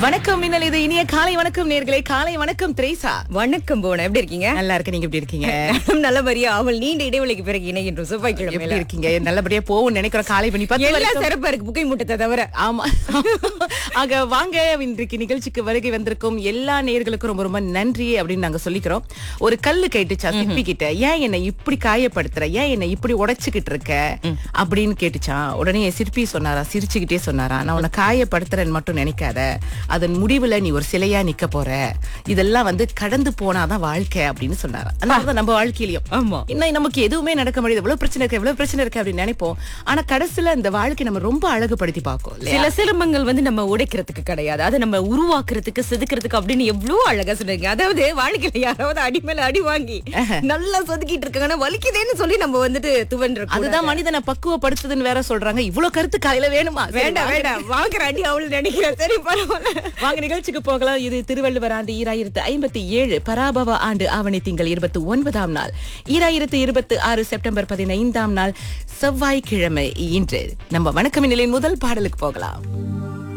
வணக்கம் மின்னல் இது இனிய காலை வணக்கம் நேர்களே காலை வணக்கம் திரேசா வணக்கம் போன எப்படி இருக்கீங்க நல்லா இருக்கு நீங்க எப்படி இருக்கீங்க நல்லபடியா அவள் நீண்ட இடைவெளிக்கு பிறகு இணைகின்றோம் எப்படி செவ்வாய்க்கிழமை இருக்கீங்க நல்லபடியா போகும் நினைக்கிறோம் காலை பண்ணி பத்து எல்லாம் வரைக்கும். சிறப்பா இருக்கு புகை மூட்டத்தை தவிர ஆமா ஆக வாங்க இன்றைக்கு நிகழ்ச்சிக்கு வருகை வந்திருக்கும் எல்லா நேயர்களுக்கும் ரொம்ப ரொம்ப நன்றி அப்படின்னு நாங்க சொல்லிக்கிறோம் ஒரு கல்லு கேட்டுச்சா சிப்பி கிட்ட ஏன் என்னை இப்படி காயப்படுத்துற ஏன் என்னை இப்படி உடைச்சுக்கிட்டு இருக்க அப்படின்னு கேட்டுச்சான் உடனே சிற்பி சொன்னாரா சிரிச்சுக்கிட்டே சொன்னாரா நான் உன்னை காயப்படுத்துறேன்னு மட்டும் நினைக்காத அதன் முடிவுல நீ ஒரு சிலையா நிக்க போற இதெல்லாம் வந்து கடந்து போனாதான் வாழ்க்கை அப்படின்னு சொன்னாரா அதனாலதான் நம்ம வாழ்க்கையிலயும் ஆமா. இன்னும் நமக்கு எதுவுமே நடக்க முடியாது எவ்வளவு பிரச்சனை இருக்கு எவ்வளவு பிரச்சனை இருக்கு அப்படின்னு நினைப்போம் ஆனா கடைசியில இந்த வாழ்க்கை நம்ம ரொம்ப அழகுபடுத்தி பார்க்கும் இல்லையா? சில சிலம்பங்கள் வந்து நம்ம உடைக்கிறதுக்கு கிடையாது அதை நம்ம உருவாக்குறதுக்கு செதுக்கிறதுக்கு அப்படின்னு எவ்வளவு அழகா சொல்றீங்க அதாவது வாழ்க்கையில யாராவது அடி மேல அடி வாங்கி நல்லா சொதுக்கிட்டு இருக்காங்கன்னா வலிக்குதேன்னு சொல்லி நம்ம வந்துட்டு துவண்டிருக்கோம் அதுதான் மனிதனை பக்குவப்படுத்துதுன்னு வேற சொல்றாங்க இவ்வளவு கருத்து காலையில வேணுமா சரி, வேண்டாம் வாங்க. வேண்டாம் வாங்குற அடி அவள் நினைக்கிறேன் சரி பரவாயில்ல வாங்க நிகழ்ச்சிக்கு போகலாம் இது திருவள்ளுவர் ஆண்டு ஈராயிரத்து ஐம்பத்தி ஏழு பராபவ ஆண்டு ஆவணி திங்கள் இருபத்தி ஒன்பதாம் நாள் ஈராயிரத்து இருபத்தி ஆறு செப்டம்பர் பதினைந்தாம் நாள் செவ்வாய்க்கிழமை இன்று நம்ம வணக்கம் நிலையின் முதல் பாடலுக்கு போகலாம்